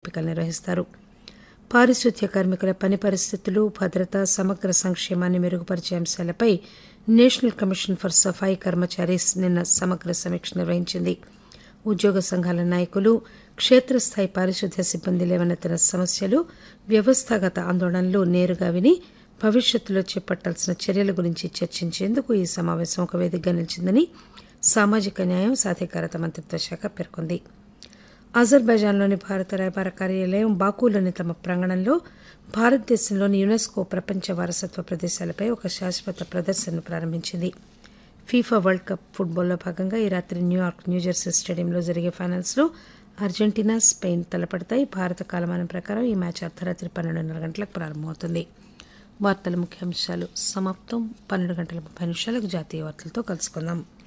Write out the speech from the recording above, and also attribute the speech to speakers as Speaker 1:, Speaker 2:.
Speaker 1: ఎంపికలు నిర్వహిస్తారు పారిశుద్ధ్య కార్మికుల పని పరిస్థితులు భద్రత సమగ్ర సంక్షేమాన్ని మెరుగుపరిచే అంశాలపై national commission for Safai Karmacharis నిన్న సమగ్ర సమీక్ష నిర్వహించింది ఉద్యోగ సంఘాల నాయకులు క్షేత్రస్థాయి పారిశుద్ధ్య సిబ్బంది లేవనెత్తిన సమస్యలు వ్యవస్థాగత ఆందోళనలు నేరుగా విని భవిష్యత్తులో చేపట్టాల్సిన చర్యల గురించి చర్చించేందుకు ఈ సమావేశం ఒక వేదికగా నిలిచిందని సామాజిక న్యాయం సాధికారత మంత్రిత్వ శాఖ పేర్కొంది అజర్బైజాన్లోని భారత రాయబార కార్యాలయం బాకులోని తమ ప్రాంగణంలో భారతదేశంలోని యునెస్కో ప్రపంచ వారసత్వ ప్రదేశాలపై ఒక శాశ్వత ప్రదర్శనను ప్రారంభించింది ఫీఫా వరల్డ్ కప్ ఫుట్బాల్లో భాగంగా ఈ రాత్రి న్యూయార్క్ న్యూజెర్సీ స్టేడియంలో జరిగే ఫైనల్స్లో అర్జెంటీనా స్పెయిన్ తలపడతాయి భారత కాలమానం ప్రకారం ఈ మ్యాచ్ అర్ధరాత్రి పన్నెండున్నర గంటలకు ప్రారంభమవుతుంది వార్తల ముఖ్యాంశాలు సమాప్తం పన్నెండు గంటల ముప్పై నిమిషాలకు జాతీయ వార్తలతో కలుసుకుందాం